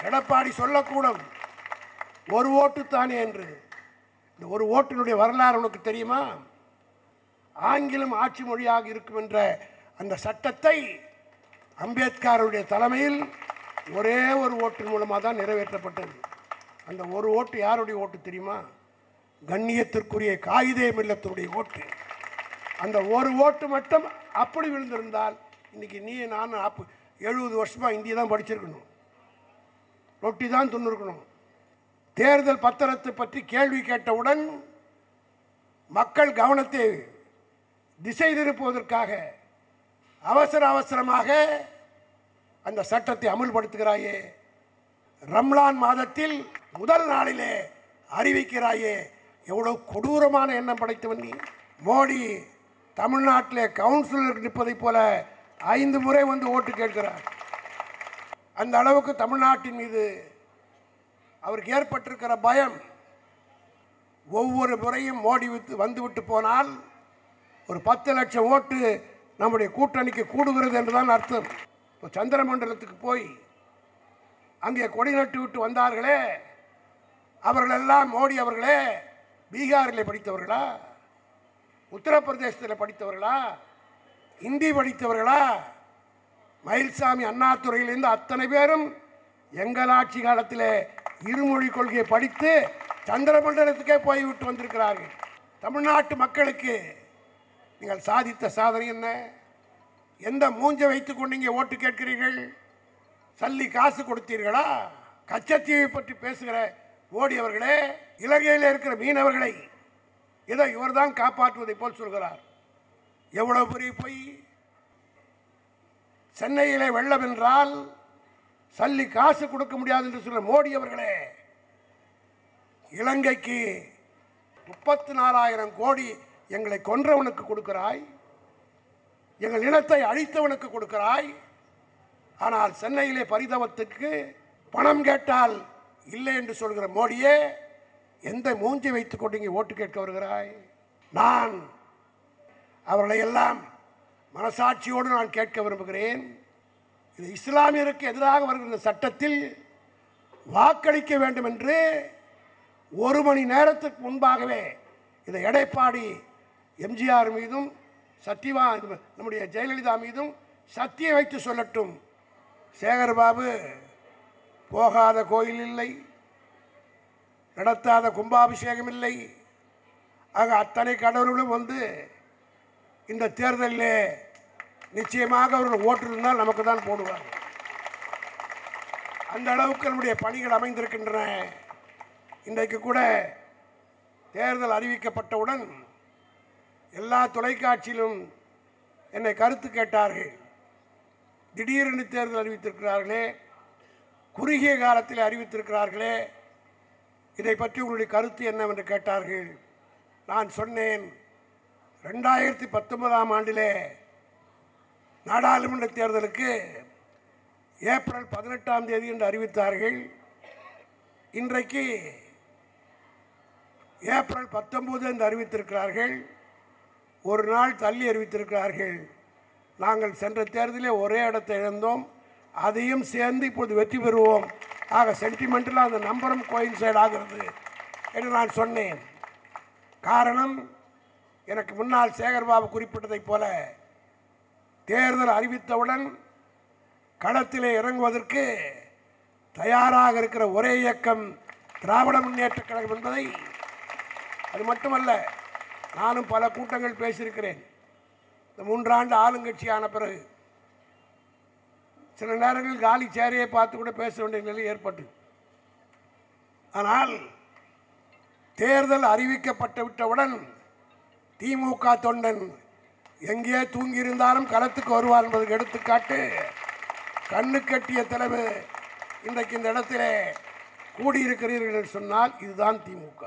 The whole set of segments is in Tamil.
எடப்பாடி சொல்லக்கூடும் ஒரு ஓட்டு தானே என்று இந்த ஒரு ஓட்டினுடைய வரலாறு உனக்கு தெரியுமா ஆங்கிலம் ஆட்சி மொழியாக இருக்கும் என்ற அந்த சட்டத்தை அம்பேத்கருடைய தலைமையில் ஒரே ஒரு ஓட்டின் மூலமாக தான் நிறைவேற்றப்பட்டது அந்த ஒரு ஓட்டு யாருடைய ஓட்டு தெரியுமா கண்ணியத்திற்குரிய காகிதே மில்லத்தினுடைய ஓட்டு அந்த ஒரு ஓட்டு மட்டும் அப்படி விழுந்திருந்தால் இன்னைக்கு நீ நான் அப்பு எழுபது வருஷமா இந்திய தான் படிச்சிருக்கணும் ரொட்டி தான் துண்ணிருக்கணும் தேர்தல் பத்திரத்தை பற்றி கேள்வி கேட்டவுடன் மக்கள் கவனத்தை திசை திருப்புவதற்காக அவசர அவசரமாக அந்த சட்டத்தை அமுல்படுத்துகிறாயே ரம்லான் மாதத்தில் முதல் நாளிலே அறிவிக்கிறாயே எவ்வளவு கொடூரமான எண்ணம் படைத்தவன் நீ மோடி தமிழ்நாட்டிலே கவுன்சிலருக்கு நிற்பதைப் போல ஐந்து முறை வந்து ஓட்டு கேட்கிறார் அந்த அளவுக்கு தமிழ்நாட்டின் மீது அவருக்கு ஏற்பட்டிருக்கிற பயம் ஒவ்வொரு முறையும் மோடி விட்டு வந்துவிட்டு போனால் ஒரு பத்து லட்சம் ஓட்டு நம்முடைய கூட்டணிக்கு கூடுகிறது என்றுதான் அர்த்தம் இப்போ சந்திரமண்டலத்துக்கு போய் அங்கே கொடி நட்டு விட்டு வந்தார்களே அவர்களெல்லாம் மோடி அவர்களே பீகாரில் படித்தவர்களா உத்தரப்பிரதேசத்தில் படித்தவர்களா இந்தி படித்தவர்களா மயில்சாமி அண்ணாதுறையிலிருந்து அத்தனை பேரும் எங்கள் ஆட்சி காலத்தில் இருமொழி கொள்கையை படித்து சந்திரமண்டலத்துக்கே போய்விட்டு வந்திருக்கிறார்கள் தமிழ்நாட்டு மக்களுக்கு நீங்கள் சாதித்த சாதனை என்ன எந்த மூஞ்சை வைத்துக் கொண்டு இங்கே ஓட்டு கேட்கிறீர்கள் சல்லி காசு கொடுத்தீர்களா கச்சத்தீவை பற்றி பேசுகிற மோடி அவர்களே இலங்கையில் இருக்கிற மீனவர்களை ஏதோ இவர்தான் காப்பாற்றுவதை போல் சொல்கிறார் எவ்வளவு பெரிய பொய் சென்னையிலே வெள்ளம் என்றால் சல்லி காசு கொடுக்க முடியாது என்று சொல்ற மோடி அவர்களே இலங்கைக்கு முப்பத்தி நாலாயிரம் கோடி எங்களை கொன்றவனுக்கு கொடுக்கிறாய் எங்கள் இனத்தை அழித்தவனுக்கு கொடுக்கிறாய் ஆனால் சென்னையிலே பரிதவத்துக்கு பணம் கேட்டால் இல்லை என்று சொல்கிற மோடியே எந்த மூஞ்சி வைத்துக் கொண்டு இங்கே ஓட்டு கேட்க வருகிறாய் நான் அவர்களை எல்லாம் மனசாட்சியோடு நான் கேட்க விரும்புகிறேன் இது இஸ்லாமியருக்கு எதிராக வருகிற இந்த சட்டத்தில் வாக்களிக்க வேண்டும் என்று ஒரு மணி நேரத்துக்கு முன்பாகவே இதை எடைப்பாடி எம்ஜிஆர் மீதும் சத்தியவா நம்முடைய ஜெயலலிதா மீதும் சத்தியம் வைத்து சொல்லட்டும் சேகர்பாபு போகாத கோயில் இல்லை நடத்தாத கும்பாபிஷேகம் இல்லை ஆக அத்தனை கடவுளும் வந்து இந்த தேர்தலில் நிச்சயமாக அவர்கள் ஓட்டு இருந்தால் நமக்கு தான் போடுவார் அந்த அளவுக்கு நம்முடைய பணிகள் அமைந்திருக்கின்றன இன்றைக்கு கூட தேர்தல் அறிவிக்கப்பட்டவுடன் எல்லா தொலைக்காட்சியிலும் என்னை கருத்து கேட்டார்கள் திடீரென்று தேர்தல் அறிவித்திருக்கிறார்களே குறுகிய காலத்தில் அறிவித்திருக்கிறார்களே இதை பற்றி உங்களுடைய கருத்து என்னவென்று கேட்டார்கள் நான் சொன்னேன் ரெண்டாயிரத்தி பத்தொன்பதாம் ஆண்டிலே நாடாளுமன்ற தேர்தலுக்கு ஏப்ரல் பதினெட்டாம் தேதி என்று அறிவித்தார்கள் இன்றைக்கு ஏப்ரல் பத்தொன்பது என்று அறிவித்திருக்கிறார்கள் ஒரு நாள் தள்ளி அறிவித்திருக்கிறார்கள் நாங்கள் சென்ற தேர்தலில் ஒரே இடத்தை இழந்தோம் அதையும் சேர்ந்து இப்போது வெற்றி பெறுவோம் ஆக சென்டிமெண்டில் அந்த நம்பரும் கோயின்சைட் ஆகிறது என்று நான் சொன்னேன் காரணம் எனக்கு முன்னால் சேகர்பாபு குறிப்பிட்டதைப் போல தேர்தல் அறிவித்தவுடன் களத்திலே இறங்குவதற்கு தயாராக இருக்கிற ஒரே இயக்கம் திராவிட முன்னேற்றக் கழகம் என்பதை அது மட்டுமல்ல நானும் பல கூட்டங்கள் பேசியிருக்கிறேன் இந்த மூன்றாண்டு ஆளுங்கட்சியான பிறகு சில நேரங்களில் காலி சேரையை பார்த்து கூட பேச வேண்டிய நிலை ஏற்பட்டு ஆனால் தேர்தல் அறிவிக்கப்பட்டு விட்டவுடன் திமுக தொண்டன் எங்கே தூங்கியிருந்தாலும் களத்துக்கு வருவார் என்பதற்கு எடுத்துக்காட்டு கண்ணு கட்டிய தலைவு இன்றைக்கு இந்த இடத்திலே கூடியிருக்கிறீர்கள் என்று சொன்னால் இதுதான் திமுக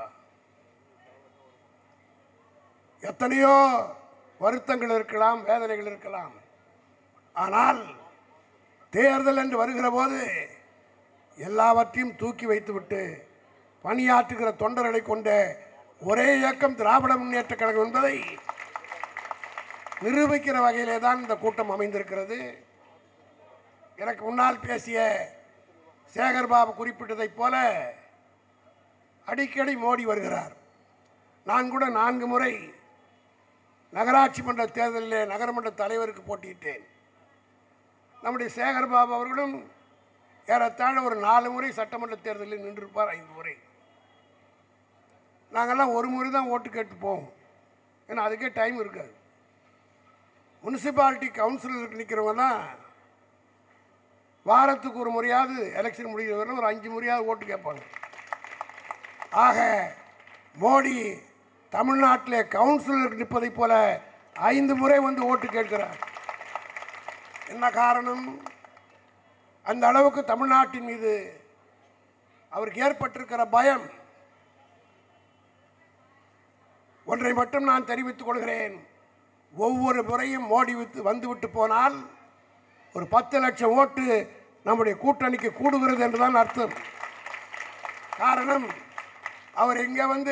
எத்தனையோ வருத்தங்கள் இருக்கலாம் வேதனைகள் இருக்கலாம் ஆனால் தேர்தல் என்று வருகிற போது எல்லாவற்றையும் தூக்கி வைத்துவிட்டு பணியாற்றுகிற தொண்டர்களை கொண்ட ஒரே இயக்கம் திராவிட முன்னேற்ற கழகம் என்பதை நிரூபிக்கிற வகையிலே தான் இந்த கூட்டம் அமைந்திருக்கிறது எனக்கு முன்னால் பேசிய சேகர் பாபு குறிப்பிட்டதைப் போல அடிக்கடி மோடி வருகிறார் நான் கூட நான்கு முறை நகராட்சி மன்ற தேர்தலிலே நகரமன்ற தலைவருக்கு போட்டியிட்டேன் நம்முடைய சேகர் பாபு அவர்களும் ஏறத்தாழ ஒரு நாலு முறை சட்டமன்ற தேர்தலில் நின்றிருப்பார் ஐந்து முறை நாங்கள்லாம் ஒரு முறை தான் ஓட்டு கேட்டு போவோம் ஏன்னா அதுக்கே டைம் இருக்காது முனிசிபாலிட்டி கவுன்சிலருக்கு நிற்கிறவங்கலாம் வாரத்துக்கு ஒரு முறையாவது எலெக்ஷன் முடிகிற வரைக்கும் ஒரு அஞ்சு முறையாவது ஓட்டு கேட்பாங்க ஆக மோடி தமிழ்நாட்டிலே கவுன்சிலருக்கு நிற்பதைப் போல ஐந்து முறை வந்து ஓட்டு கேட்கிறார் என்ன காரணம் அந்த அளவுக்கு தமிழ்நாட்டின் மீது அவருக்கு ஏற்பட்டிருக்கிற பயம் ஒன்றை மட்டும் நான் தெரிவித்துக் கொள்கிறேன் ஒவ்வொரு முறையும் மோடி விட்டு வந்துவிட்டு போனால் ஒரு பத்து லட்சம் ஓட்டு நம்முடைய கூட்டணிக்கு கூடுகிறது என்றுதான் அர்த்தம் காரணம் அவர் இங்கே வந்து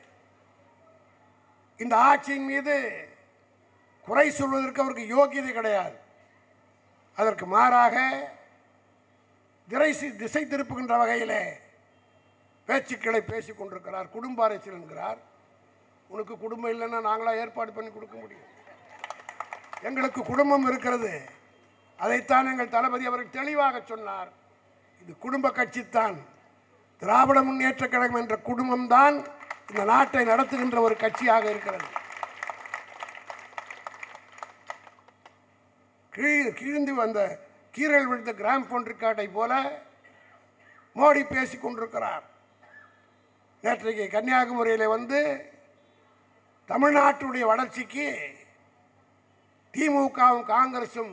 இந்த ஆட்சியின் மீது குறை சொல்வதற்கு அவருக்கு யோகியதை கிடையாது அதற்கு மாறாக திரை திசை திருப்புகின்ற வகையிலே பேச்சுக்களை பேசிக் கொண்டிருக்கிறார் குடும்ப அரசியல் என்கிறார் உனக்கு குடும்பம் இல்லைன்னா நாங்களா ஏற்பாடு பண்ணி கொடுக்க முடியும் எங்களுக்கு குடும்பம் இருக்கிறது அதைத்தான் எங்கள் தளபதி அவர்கள் தெளிவாக சொன்னார் இது குடும்ப கட்சித்தான் திராவிட முன்னேற்ற கழகம் என்ற குடும்பம்தான் இந்த நாட்டை நடத்துகின்ற ஒரு கட்சியாக இருக்கிறது கீழ் கீழ்ந்து வந்த கீரல் விழுந்த கிராம் போன் ரெக்கார்டை போல மோடி பேசிக் கொண்டிருக்கிறார் நேற்றைக்கு கன்னியாகுமரியில் வந்து தமிழ்நாட்டுடைய வளர்ச்சிக்கு திமுகவும் காங்கிரசும்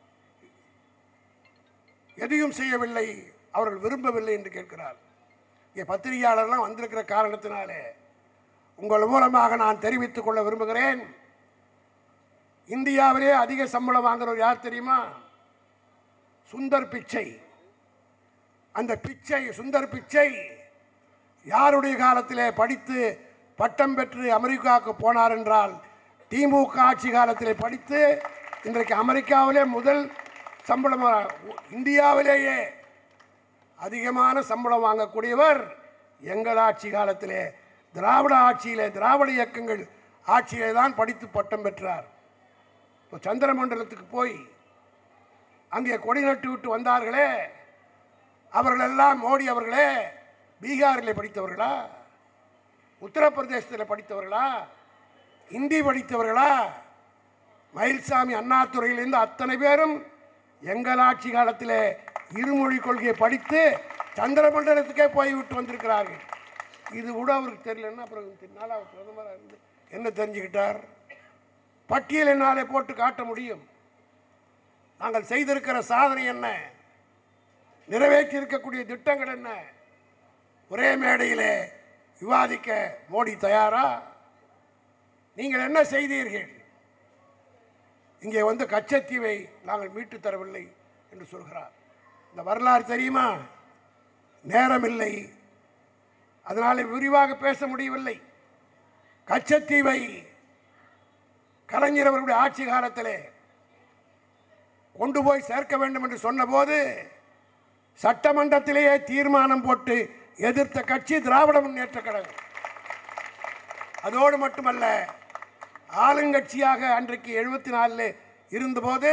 எதையும் செய்யவில்லை அவர்கள் விரும்பவில்லை என்று கேட்கிறார் இங்கே பத்திரிகையாளர்லாம் வந்திருக்கிற காரணத்தினாலே உங்கள் மூலமாக நான் தெரிவித்துக் கொள்ள விரும்புகிறேன் இந்தியாவிலே அதிக சம்பளம் வாங்குறவர் யார் தெரியுமா சுந்தர் பிச்சை அந்த பிச்சை சுந்தர் பிச்சை யாருடைய காலத்திலே படித்து பட்டம் பெற்று அமெரிக்காவுக்கு போனார் என்றால் திமுக ஆட்சி காலத்திலே படித்து இன்றைக்கு அமெரிக்காவிலே முதல் சம்பளம் இந்தியாவிலேயே அதிகமான சம்பளம் வாங்கக்கூடியவர் எங்கள் ஆட்சி காலத்திலே திராவிட ஆட்சியிலே திராவிட இயக்கங்கள் ஆட்சியிலே தான் படித்து பட்டம் பெற்றார் இப்போ சந்திரமண்டலத்துக்கு போய் அங்கே கொடி நட்டு விட்டு வந்தார்களே அவர்களெல்லாம் மோடி அவர்களே பீகாரில் படித்தவர்களா உத்தரப்பிரதேசத்தில் படித்தவர்களா இந்தி படித்தவர்களா மயில்சாமி அண்ணாதுறையிலிருந்து அத்தனை பேரும் எங்கள் ஆட்சி காலத்திலே இருமொழி கொள்கையை படித்து சந்திரமண்டலத்துக்கே போய்விட்டு வந்திருக்கிறார்கள் இது கூட அவருக்கு தெரியலன்னா அப்புறம் தெரியனால அவர் பிரதமராக இருந்து என்ன தெரிஞ்சுக்கிட்டார் பட்டியல் என்னாலே போட்டு காட்ட முடியும் நாங்கள் செய்திருக்கிற சாதனை என்ன நிறைவேற்றி இருக்கக்கூடிய திட்டங்கள் என்ன ஒரே மேடையிலே விவாதிக்க மோடி தயாரா நீங்கள் என்ன செய்தீர்கள் இங்கே வந்து கச்சத்தீவை நாங்கள் மீட்டு தரவில்லை என்று சொல்கிறார் இந்த வரலாறு தெரியுமா நேரமில்லை அதனாலே விரிவாக பேச முடியவில்லை கச்சத்தீவை கலைஞர் அவர்களுடைய ஆட்சி காலத்திலே கொண்டு போய் சேர்க்க வேண்டும் என்று சொன்னபோது சட்டமன்றத்திலேயே தீர்மானம் போட்டு எதிர்த்த கட்சி திராவிட முன்னேற்ற கழகம் அதோடு மட்டுமல்ல ஆளுங்கட்சியாக அன்றைக்கு எழுபத்தி நாலில் இருந்தபோது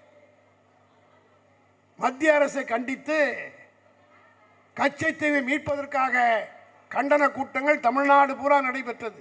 மத்திய அரசை கண்டித்து கச்சைத்தீவை மீட்பதற்காக கண்டன கூட்டங்கள் தமிழ்நாடு பூரா நடைபெற்றது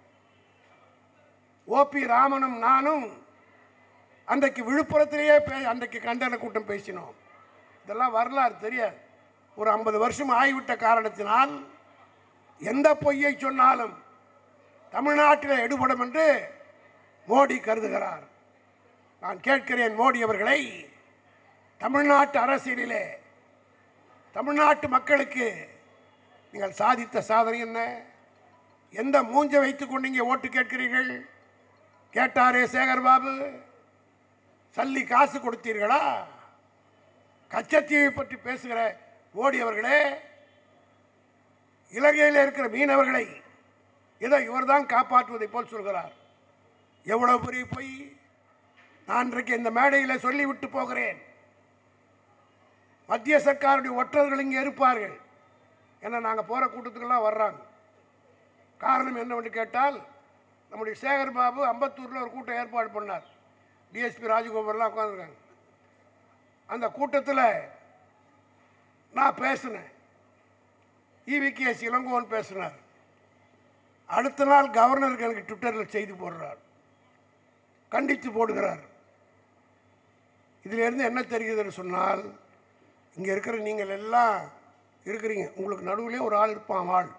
ஓபி ராமனும் நானும் அன்றைக்கு விழுப்புரத்திலேயே பே அன்றைக்கு கண்டன கூட்டம் பேசினோம் இதெல்லாம் வரலாறு தெரியாது ஒரு ஐம்பது வருஷம் ஆகிவிட்ட காரணத்தினால் எந்த பொய்யை சொன்னாலும் தமிழ்நாட்டில் எடுபடும் என்று மோடி கருதுகிறார் நான் கேட்கிறேன் மோடி அவர்களை தமிழ்நாட்டு அரசியலிலே தமிழ்நாட்டு மக்களுக்கு நீங்கள் சாதித்த சாதனை என்ன எந்த மூஞ்ச வைத்துக் கொண்டு இங்கே ஓட்டு கேட்கிறீர்கள் கேட்டாரே சேகர் பாபு சல்லி காசு கொடுத்தீர்களா கச்சத்தீவை பற்றி பேசுகிற மோடி அவர்களே இலங்கையில் இருக்கிற மீனவர்களை இதை இவர்தான் காப்பாற்றுவதை போல் சொல்கிறார் எவ்வளவு பெரிய பொய் நான் இன்றைக்கு இந்த மேடையில் சொல்லிவிட்டு போகிறேன் மத்திய சர்க்காருடைய ஒற்றர்கள் இங்கே இருப்பார்கள் ஏன்னா நாங்கள் போகிற கூட்டத்துக்கெல்லாம் வர்றாங்க காரணம் என்னவென்று கேட்டால் நம்முடைய சேகர் பாபு அம்பத்தூரில் ஒரு கூட்டம் ஏற்பாடு பண்ணார் டிஎஸ்பி ராஜகோபால்லாம் உட்காந்துருக்காங்க அந்த கூட்டத்தில் நான் பேசினேன் இவிகேஎஸ் இளங்கோவன் பேசினார் அடுத்த நாள் கவர்னருக்கு எனக்கு ட்விட்டரில் செய்தி போடுறார் கண்டித்து போடுகிறார் இதிலிருந்து என்ன தெரியுதுன்னு சொன்னால் இங்கே இருக்கிற நீங்கள் எல்லாம் இருக்கிறீங்க உங்களுக்கு நடுவிலே ஒரு ஆள் இருப்பான் ஆள்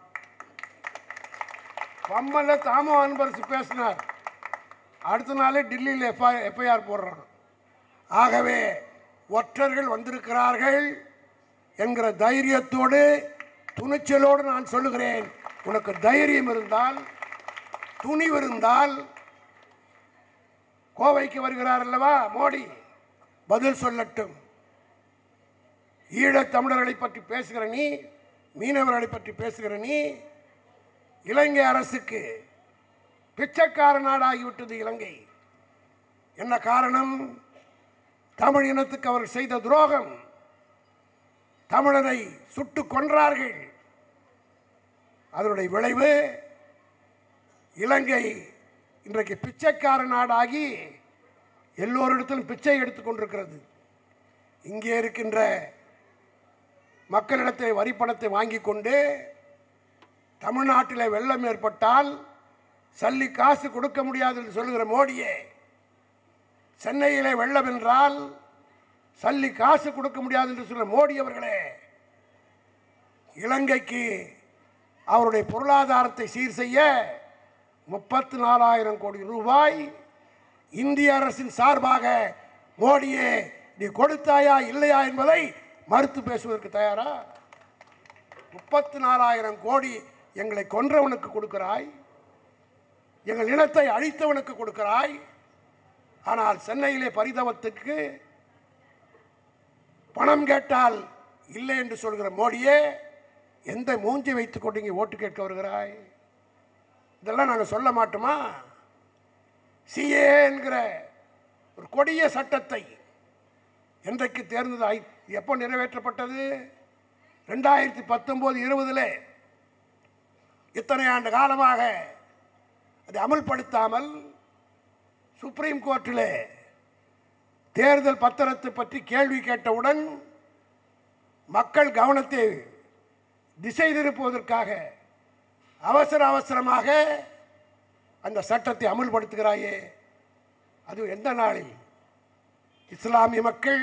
பம்மல்ல தாமோ அன்பரசு பேசினார் அடுத்த நாளே டெல்லியில் எஃப்ஐ எஃப்ஐஆர் போடுறான் ஆகவே ஒற்றர்கள் வந்திருக்கிறார்கள் என்கிற தைரியத்தோடு துணிச்சலோடு நான் சொல்லுகிறேன் உனக்கு தைரியம் இருந்தால் துணிவு இருந்தால் கோவைக்கு வருகிறார் அல்லவா மோடி பதில் சொல்லட்டும் ஈழத் தமிழர்களை பற்றி பேசுகிற நீ மீனவர்களை பற்றி பேசுகிற நீ இலங்கை அரசுக்கு பிச்சைக்கார நாடாகிவிட்டது இலங்கை என்ன காரணம் தமிழ் இனத்துக்கு அவர் செய்த துரோகம் தமிழனை சுட்டு கொன்றார்கள் அதனுடைய விளைவு இலங்கை இன்றைக்கு பிச்சைக்கார நாடாகி எல்லோரிடத்திலும் பிச்சை எடுத்துக் கொண்டிருக்கிறது இங்கே இருக்கின்ற மக்களிடத்தை வரிப்பணத்தை வாங்கி கொண்டு தமிழ்நாட்டில் வெள்ளம் ஏற்பட்டால் சல்லி காசு கொடுக்க முடியாது என்று சொல்லுகிற மோடியே சென்னையிலே வெள்ளம் என்றால் சல்லி காசு கொடுக்க முடியாது என்று சொல்லுகிற மோடி அவர்களே இலங்கைக்கு அவருடைய பொருளாதாரத்தை சீர் செய்ய முப்பத்து நாலாயிரம் கோடி ரூபாய் இந்திய அரசின் சார்பாக மோடியே நீ கொடுத்தாயா இல்லையா என்பதை மறுத்து பேசுவதற்கு தயாரா முப்பத்து நாலாயிரம் கோடி எங்களை கொன்றவனுக்கு கொடுக்கிறாய் எங்கள் இனத்தை அழித்தவனுக்கு கொடுக்கிறாய் ஆனால் சென்னையிலே பரிதவத்துக்கு பணம் கேட்டால் இல்லை என்று சொல்கிற மோடியே எந்த மூஞ்சி வைத்துக் கொண்டு இங்கே ஓட்டு கேட்க வருகிறாய் இதெல்லாம் நாங்கள் சொல்ல மாட்டோமா சிஏ என்கிற ஒரு கொடிய சட்டத்தை என்றைக்கு தேர்ந்தது ஐ எப்போ நிறைவேற்றப்பட்டது ரெண்டாயிரத்தி பத்தொம்போது இருபதில் இத்தனை ஆண்டு காலமாக அதை அமல்படுத்தாமல் சுப்ரீம் கோர்ட்டில் தேர்தல் பத்திரத்தை பற்றி கேள்வி கேட்டவுடன் மக்கள் கவனத்தை திசை திருப்புவதற்காக அவசர அவசரமாக அந்த சட்டத்தை அமுல்படுத்துகிறாயே அது எந்த நாளில் இஸ்லாமிய மக்கள்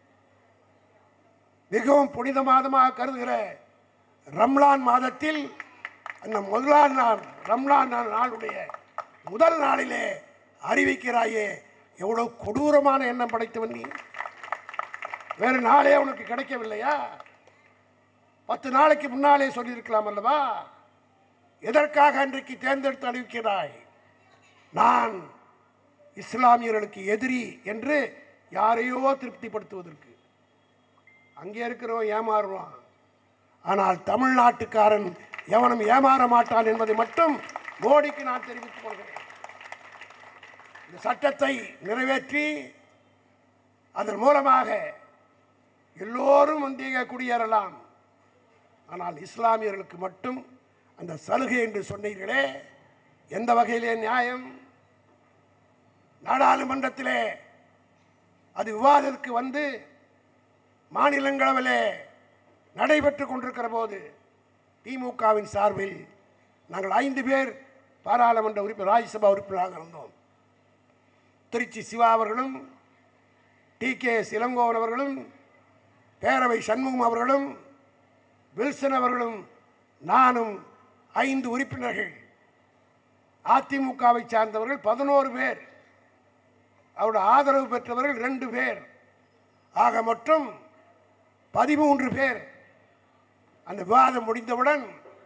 மிகவும் புனித மாதமாக கருதுகிற ரம்லான் மாதத்தில் அந்த முதலாம் நாள் ரம்லான் நா- நாளுடைய முதல் நாளிலே அறிவிக்கிறாயே எவ்வளவு கொடூரமான எண்ணம் படைத்தவன் நீ வேறு நாளே உனக்கு கிடைக்கவில்லையா பத்து நாளைக்கு முன்னாலே சொல்லியிருக்கலாம் அல்லவா எதற்காக அன்றைக்கு தேர்ந்தெடுத்து அறிவிக்கிறாய் நான் இஸ்லாமியர்களுக்கு எதிரி என்று யாரையோ திருப்திப்படுத்துவதற்கு அங்கே இருக்கிறவன் ஏமாறுவான் ஆனால் தமிழ்நாட்டுக்காரன் எவனும் ஏமாற மாட்டான் என்பதை மட்டும் மோடிக்கு நான் தெரிவித்துக் கொள்கிறேன் இந்த சட்டத்தை நிறைவேற்றி அதன் மூலமாக எல்லோரும் வந்து இங்கே குடியேறலாம் ஆனால் இஸ்லாமியர்களுக்கு மட்டும் அந்த சலுகை என்று சொன்னீர்களே எந்த வகையிலே நியாயம் நாடாளுமன்றத்திலே அது விவாதத்துக்கு வந்து மாநிலங்களவிலே நடைபெற்று கொண்டிருக்கிற போது திமுகவின் சார்பில் நாங்கள் ஐந்து பேர் பாராளுமன்ற உறுப்பினர் ராஜ்யசபா உறுப்பினராக இருந்தோம் திருச்சி சிவா அவர்களும் டி கே இளங்கோவன் அவர்களும் பேரவை சண்முகம் அவர்களும் வில்சன் அவர்களும் நானும் ஐந்து உறுப்பினர்கள் அதிமுகவை சார்ந்தவர்கள் பதினோரு பேர் அவருடைய ஆதரவு பெற்றவர்கள் ரெண்டு பேர் ஆக மொத்தம் பதிமூன்று பேர் அந்த விவாதம் முடிந்தவுடன்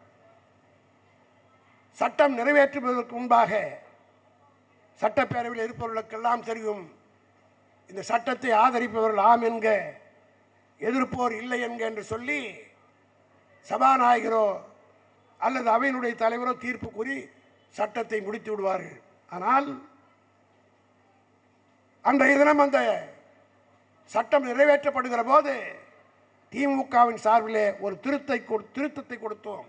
சட்டம் நிறைவேற்றுவதற்கு முன்பாக சட்டப்பேரவையில் இருப்பவர்களுக்கெல்லாம் தெரியும் இந்த சட்டத்தை ஆதரிப்பவர்கள் ஆம் என்க எதிர்ப்போர் இல்லை என்க என்று சொல்லி சபாநாயகரோ அல்லது அவையினுடைய தலைவரோ தீர்ப்பு கூறி சட்டத்தை முடித்து விடுவார்கள் ஆனால் அன்றைய தினம் அந்த சட்டம் நிறைவேற்றப்படுகிற போது திமுகவின் சார்பிலே ஒரு திருத்தை கொடு- திருத்தத்தை கொடுத்தோம்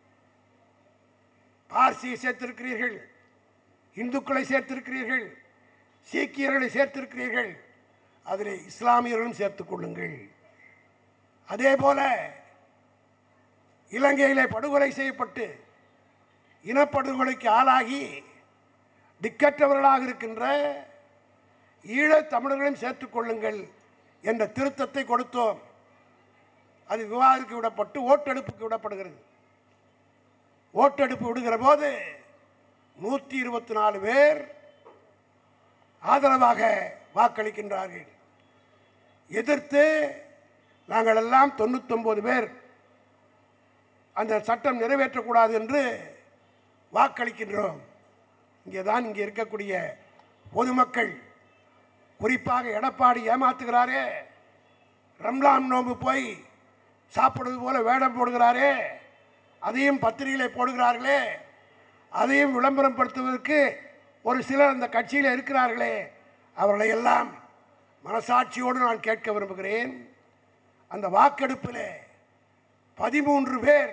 பார்சியை சேர்த்திருக்கிறீர்கள் இந்துக்களை சேர்த்திருக்கிறீர்கள் சீக்கியர்களை சேர்த்திருக்கிறீர்கள் அதில் இஸ்லாமியர்களும் சேர்த்துக் கொள்ளுங்கள் அதே போல இலங்கையிலே படுகொலை செய்யப்பட்டு இனப்படுகொலைக்கு ஆளாகி திக்கற்றவர்களாக இருக்கின்ற ஈழத் தமிழர்களையும் சேர்த்துக் கொள்ளுங்கள் என்ற திருத்தத்தை கொடுத்தோம் அது விவாதத்துக்கு விடப்பட்டு ஓட்டெடுப்புக்கு விடப்படுகிறது ஓட்டெடுப்பு விடுகிற போது நூற்றி இருபத்தி நாலு பேர் ஆதரவாக வாக்களிக்கின்றார்கள் எதிர்த்து நாங்கள் எல்லாம் தொண்ணூத்தொம்பது பேர் அந்த சட்டம் நிறைவேற்றக்கூடாது என்று வாக்களிக்கின்றோம் இங்கே தான் இங்கே இருக்கக்கூடிய பொதுமக்கள் குறிப்பாக எடப்பாடி ஏமாத்துகிறாரே ரம்லான் நோன்பு போய் சாப்பிடுவது போல வேடம் போடுகிறாரே அதையும் பத்திரிகையிலே போடுகிறார்களே அதையும் விளம்பரம் படுத்துவதற்கு ஒரு சிலர் அந்த கட்சியில் இருக்கிறார்களே அவர்களை எல்லாம் மனசாட்சியோடு நான் கேட்க விரும்புகிறேன் அந்த வாக்கெடுப்பில் பதிமூன்று பேர்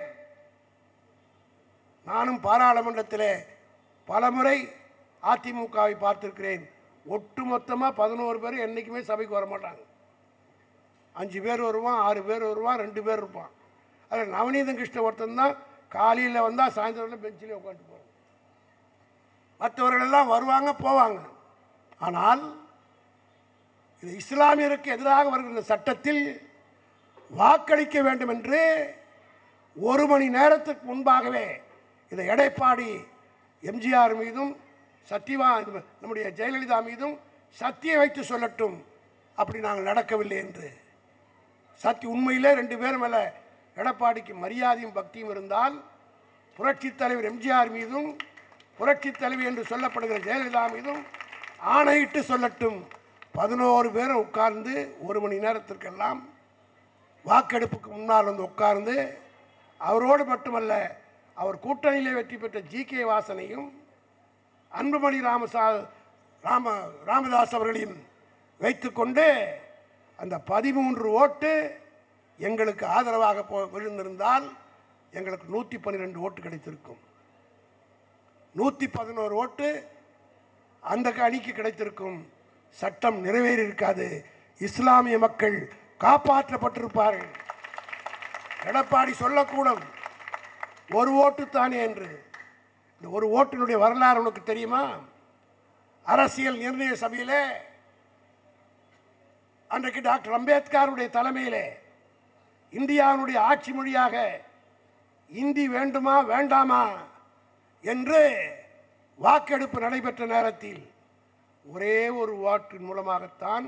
நானும் பாராளுமன்றத்தில் பலமுறை அதிமுகவை பார்த்திருக்கிறேன் ஒட்டுமொத்தமாக பதினோரு பேர் என்றைக்குமே சபைக்கு வர மாட்டாங்க அஞ்சு பேர் வருவான் ஆறு பேர் வருவான் ரெண்டு பேர் இருப்பான் அதில் நவநீதம் கிருஷ்ண ஒருத்தன் தான் காலையில் வந்தால் சாயந்தரம் பெஞ்சிலே உட்காந்து போவாங்க மற்றவர்கள் எல்லாம் வருவாங்க போவாங்க ஆனால் இது இஸ்லாமியருக்கு எதிராக வருகிற சட்டத்தில் வாக்களிக்க வேண்டும் என்று ஒரு மணி நேரத்துக்கு முன்பாகவே இதை எடைப்பாடி எம்ஜிஆர் மீதும் சத்தியவா நம்முடைய ஜெயலலிதா மீதும் சத்தியம் வைத்து சொல்லட்டும் அப்படி நாங்கள் நடக்கவில்லை என்று சத்தி உண்மையிலே ரெண்டு பேர் மேலே எடப்பாடிக்கு மரியாதையும் பக்தியும் இருந்தால் புரட்சித் தலைவர் எம்ஜிஆர் மீதும் புரட்சித் தலைவி என்று சொல்லப்படுகிற ஜெயலலிதா மீதும் ஆணையிட்டு சொல்லட்டும் பதினோரு பேரும் உட்கார்ந்து ஒரு மணி நேரத்திற்கெல்லாம் வாக்கெடுப்புக்கு முன்னால் வந்து உட்கார்ந்து அவரோடு மட்டுமல்ல அவர் கூட்டணியிலே வெற்றி பெற்ற ஜி கே வாசனையும் அன்புமணி ராமசா ராம ராமதாஸ் அவர்களையும் வைத்துக்கொண்டு அந்த பதிமூன்று ஓட்டு எங்களுக்கு ஆதரவாக போ விழுந்திருந்தால் எங்களுக்கு நூற்றி பன்னிரெண்டு ஓட்டு கிடைத்திருக்கும் நூற்றி பதினோரு ஓட்டு அந்த அணிக்கு கிடைத்திருக்கும் சட்டம் நிறைவேறி இருக்காது இஸ்லாமிய மக்கள் காப்பாற்றப்பட்டிருப்பார்கள் எடப்பாடி சொல்லக்கூடும் ஒரு ஓட்டு தானே என்று இந்த ஒரு ஓட்டினுடைய வரலாறு உனக்கு தெரியுமா அரசியல் நிர்ணய சபையிலே அன்றைக்கு டாக்டர் அம்பேத்கருடைய தலைமையிலே இந்தியாவினுடைய ஆட்சி மொழியாக இந்தி வேண்டுமா வேண்டாமா என்று வாக்கெடுப்பு நடைபெற்ற நேரத்தில் ஒரே ஒரு வாட்டின் மூலமாகத்தான்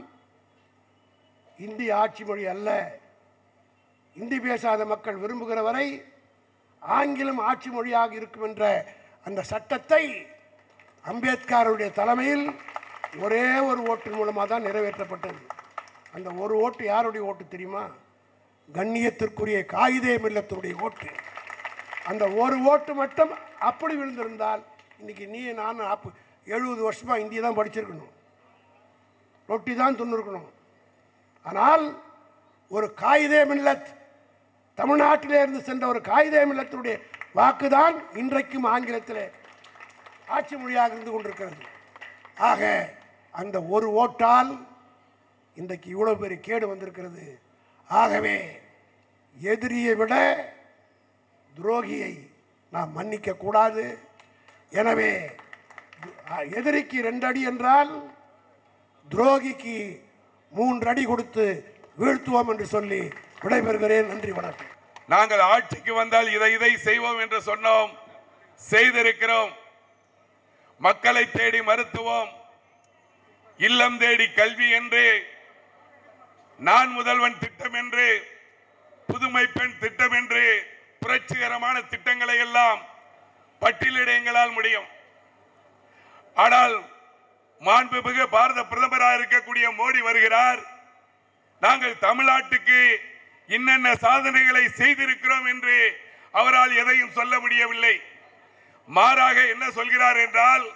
இந்தி ஆட்சி மொழி அல்ல இந்தி பேசாத மக்கள் விரும்புகிற வரை ஆங்கிலம் ஆட்சி மொழியாக இருக்கும் என்ற அந்த சட்டத்தை அம்பேத்கருடைய தலைமையில் ஒரே ஒரு ஓட்டின் மூலமாக தான் நிறைவேற்றப்பட்டது அந்த ஒரு ஓட்டு யாருடைய ஓட்டு தெரியுமா கண்ணியத்திற்குரிய காகிதே மில்லத்துடைய ஓட்டு அந்த ஒரு ஓட்டு மட்டும் அப்படி விழுந்திருந்தால் இன்னைக்கு நீ நான் நாற்ப எழுபது வருஷமாக இந்தி தான் படிச்சிருக்கணும் ரொட்டி தான் துண்ணிருக்கணும் ஆனால் ஒரு காகிதே மில்லத் தமிழ்நாட்டிலே இருந்து சென்ற ஒரு காகிதே மில்லத்தினுடைய வாக்குதான் இன்றைக்கும் ஆங்கிலத்தில் ஆட்சி மொழியாக இருந்து கொண்டிருக்கிறது ஆக அந்த ஒரு ஓட்டால் இன்றைக்கு இவ்வளோ பெரிய கேடு வந்திருக்கிறது ஆகவே எதிரியை விட துரோகியை நாம் மன்னிக்க கூடாது எனவே அ- எதிரிக்கு ரெண்டு அடி என்றால் துரோகிக்கு மூன்று அடி கொடுத்து வீழ்த்துவோம் என்று சொல்லி விடைபெறுகிறேன் நன்றி வணக்கம் நாங்கள் ஆட்சிக்கு வந்தால் இதை இதை செய்வோம் என்று சொன்னோம் செய்திருக்கிறோம் மக்களை தேடி மருத்துவம் இல்லம் தேடி கல்வி என்று நான் முதல்வன் திட்டம் என்று புதுமை பெண் திட்டம் என்று புரட்சிகரமான திட்டங்களை எல்லாம் பட்டியலிட எங்களால் முடியும் ஆனால் மாண்புமிகு பாரத பிரதமராக இருக்கக்கூடிய மோடி வருகிறார் நாங்கள் தமிழ்நாட்டுக்கு இன்னென்ன சாதனைகளை செய்திருக்கிறோம் என்று அவரால் எதையும் சொல்ல முடியவில்லை மாறாக என்ன சொல்கிறார் என்றால்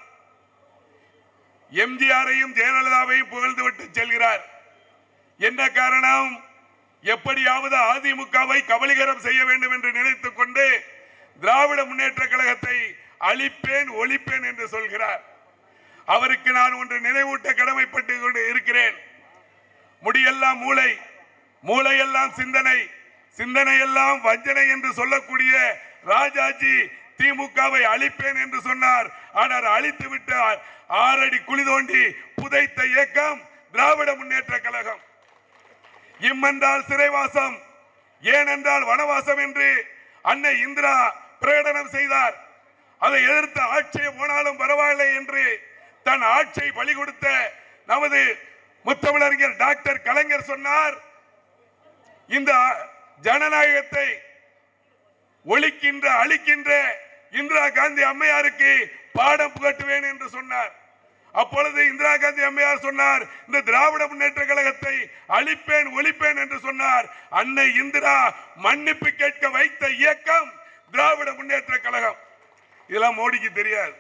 எம்ஜிஆரையும் ஜெயலலிதாவையும் புகழ்ந்துவிட்டு செல்கிறார் என்ன காரணம் எப்படியாவது அதிமுகவை கபலீகரம் செய்ய வேண்டும் என்று நினைத்துக் கொண்டு திராவிட முன்னேற்ற கழகத்தை அழிப்பேன் ஒழிப்பேன் என்று சொல்கிறார் அவருக்கு நான் ஒன்று நினைவூட்ட கடமைப்பட்டு கொண்டு இருக்கிறேன் முடியெல்லாம் மூளை மூளையெல்லாம் சிந்தனை சிந்தனை எல்லாம் வஞ்சனை என்று சொல்லக்கூடிய ராஜாஜி திமுகவை அழிப்பேன் என்று சொன்னார் ஆனால் அழித்து விட்டார் ஆறடி குழி தோண்டி புதைத்த இயக்கம் திராவிட முன்னேற்ற கழகம் இம்மென்றால் சிறைவாசம் ஏனென்றால் வனவாசம் என்று அன்னை இந்திரா பிரகடனம் செய்தார் அதை எதிர்த்து ஆட்சியை போனாலும் பரவாயில்லை என்று தன் ஆட்சியை பலி கொடுத்த நமது முத்தமிழறிஞர் டாக்டர் கலைஞர் சொன்னார் இந்த ஜனநாயகத்தை ஒழிக்கின்ற அழிக்கின்ற இந்திரா காந்தி அம்மையாருக்கு பாடம் புகட்டுவேன் என்று சொன்னார் அப்பொழுது இந்திரா காந்தி அம்மையார் சொன்னார் இந்த திராவிட முன்னேற்ற கழகத்தை அழிப்பேன் ஒழிப்பேன் என்று சொன்னார் அன்னை இந்திரா மன்னிப்பு கேட்க வைத்த இயக்கம் திராவிட முன்னேற்ற கழகம் இதெல்லாம் மோடிக்கு தெரியாது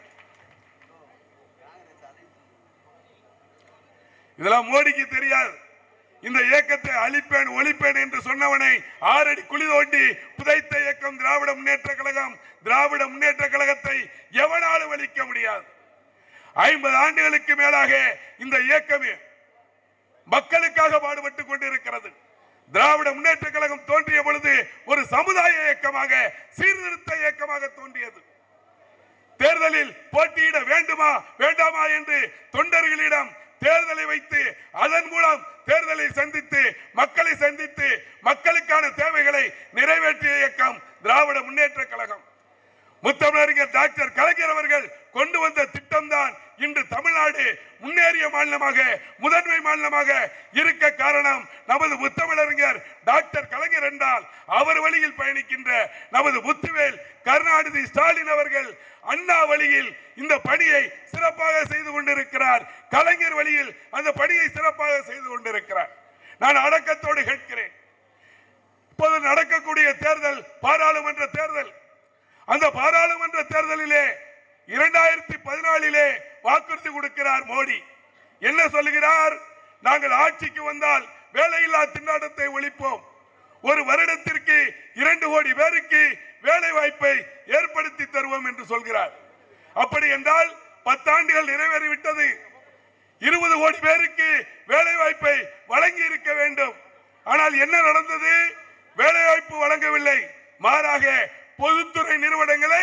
இதெல்லாம் மோடிக்கு தெரியாது இந்த இயக்கத்தை அழிப்பேன் ஒழிப்பேன் என்று சொன்னவனை ஆறடி குழி தோண்டி புதைத்த இயக்கம் திராவிட முன்னேற்ற கழகம் திராவிட முன்னேற்ற கழகத்தை எவனாலும் அழிக்க முடியாது ஐம்பது ஆண்டுகளுக்கு மேலாக இந்த இயக்கமே மக்களுக்காக பாடுபட்டுக் கொண்டிருக்கிறது திராவிட முன்னேற்ற கழகம் தோன்றிய பொழுது ஒரு சமுதாய இயக்கமாக சீர்திருத்த இயக்கமாக தோன்றியது தேர்தலில் போட்டியிட வேண்டுமா வேண்டாமா என்று தொண்டர்களிடம் தேர்தலை வைத்து அதன் மூலம் தேர்தலை சந்தித்து மக்களை சந்தித்து மக்களுக்கான தேவைகளை நிறைவேற்றிய இயக்கம் திராவிட முன்னேற்ற கழகம் முத்தமிழறிஞர் டாக்டர் கலைஞர் அவர்கள் கொண்டு வந்த திட்டம்தான் இன்று தமிழ்நாடு முன்னேறிய மாநிலமாக முதன்மை மாநிலமாக இருக்க காரணம் நமது முத்தமிழறிஞர் டாக்டர் கலைஞர் என்றால் அவர் வழியில் பயணிக்கின்ற நமது முத்துவேல் கருணாநிதி ஸ்டாலின் அவர்கள் அண்ணா வழியில் இந்த பணியை சிறப்பாக செய்து கொண்டிருக்கிறார் கலைஞர் வழியில் அந்த பணியை சிறப்பாக செய்து கொண்டிருக்கிறார் நான் அடக்கத்தோடு கேட்கிறேன் இப்போது நடக்கக்கூடிய தேர்தல் பாராளுமன்ற தேர்தல் அந்த பாராளுமன்ற தேர்தலிலே இரண்டாயிரத்தி பதினாலிலே வாக்குறுதி கொடுக்கிறார் மோடி என்ன சொல்லுகிறார் நாங்கள் ஆட்சிக்கு வந்தால் வேலையில்லா திண்டாட்டத்தை ஒழிப்போம் ஒரு வருடத்திற்கு இரண்டு கோடி பேருக்கு வேலை வாய்ப்பை ஏற்படுத்தி தருவோம் என்று சொல்கிறார் அப்படி என்றால் பத்தாண்டுகள் நிறைவேறிவிட்டது இருபது கோடி பேருக்கு வேலை வாய்ப்பை வழங்கி இருக்க வேண்டும் ஆனால் என்ன நடந்தது வேலை வாய்ப்பு வழங்கவில்லை மாறாக பொதுத்துறை நிறுவனங்களை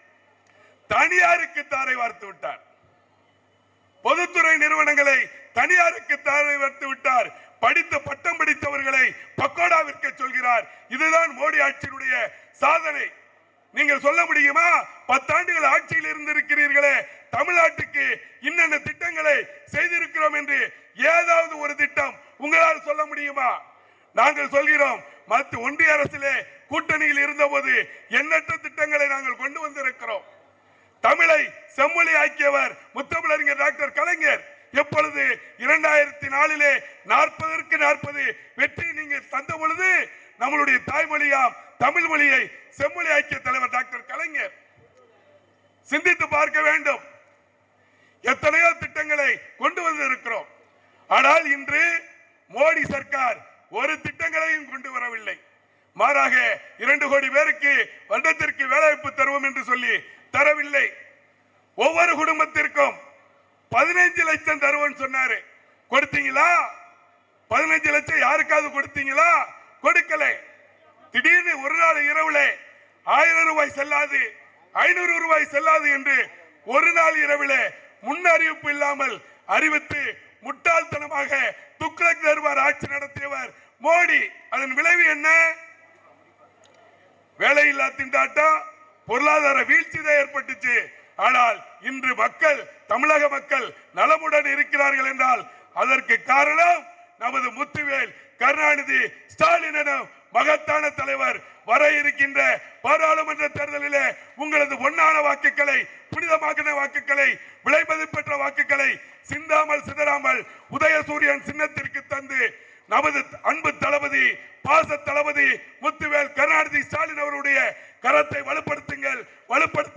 தனியாருக்கு தாரை வார்த்து விட்டார் பொதுத்துறை நிறுவனங்களை தனியாருக்கு தாரை வார்த்து விட்டார் படித்த பட்டம் படித்தவர்களை பக்கோடா விற்க சொல்கிறார் இதுதான் மோடி ஆட்சியினுடைய சாதனை நீங்கள் சொல்ல முடியுமா பத்தாண்டுகள் ஆட்சியில் இருந்திருக்கிறீர்களே தமிழ்நாட்டுக்கு இன்னென்ன திட்டங்களை செய்திருக்கிறோம் என்று ஏதாவது ஒரு திட்டம் உங்களால் சொல்ல முடியுமா நாங்கள் சொல்கிறோம் மத்திய ஒன்றிய அரசிலே கூட்டணியில் இருந்தபோது எண்ணற்ற திட்டங்களை நாங்கள் கொண்டு வந்திருக்கிறோம் தமிழை செம்மொழி ஆக்கியவர் முத்தமிழறிஞர் டாக்டர் கலைஞர் எப்பொழுது இரண்டாயிரத்தி நாலிலே நாற்பதற்கு நாற்பது வெற்றி நீங்கள் தந்த பொழுது நம்மளுடைய தாய்மொழியாம் தமிழ் மொழியை செம்மொழி ஆக்கிய தலைவர் டாக்டர் கலைஞர் சிந்தித்து பார்க்க வேண்டும் எத்தனையோ திட்டங்களை கொண்டு வந்திருக்கிறோம் ஆனால் இன்று மோடி சர்க்கார் ஒரு திட்டங்களையும் கொண்டு வரவில்லை மாறாக இரண்டு கோடி பேருக்கு வருடத்திற்கு வேலைவாய்ப்பு தருவோம் என்று சொல்லி தரவில்லை ஒவ்வொரு குடும்பத்திற்கும் பதினைஞ்சு லட்சம் தருவோம் சொன்னாரு கொடுத்தீங்களா பதினைஞ்சு லட்சம் யாருக்காவது கொடுத்தீங்களா கொடுக்கல திடீர்னு ஒரு நாள் இரவுல ஆயிரம் ரூபாய் செல்லாது ஐநூறு ரூபாய் செல்லாது என்று ஒரு நாள் இரவிலே முன் அறிவிப்பு இல்லாமல் அறிவித்து முட்டாள்தனமாக துக்ளக் தர்பார் ஆட்சி நடத்தியவர் மோடி அதன் விளைவு என்ன வேலையில்லா திண்டாட்டம் பொருளாதார வீழ்ச்சி தான் ஏற்பட்டுச்சு ஆனால் இன்று மக்கள் தமிழக மக்கள் நலமுடன் இருக்கிறார்கள் என்றால் அதற்கு காரணம் நமது முத்துவேல் கருணாநிதி ஸ்டாலின் எனும் மகத்தான தலைவர் வர இருக்கின்ற பாராளுமன்ற தேர்தலிலே உங்களது பொன்னான வாக்குகளை புனிதமாக்கின வாக்குகளை விலைமதி பெற்ற வாக்குகளை சிந்தாமல் சிதறாமல் உதயசூரியன் சின்னத்திற்கு தந்து நமது அன்பு தளபதி பாச தளபதி முத்துவேல் கருணாநிதி ஸ்டாலின் அவருடைய கரத்தை வலுப்படுத்துங்கள் வலுப்படுத்த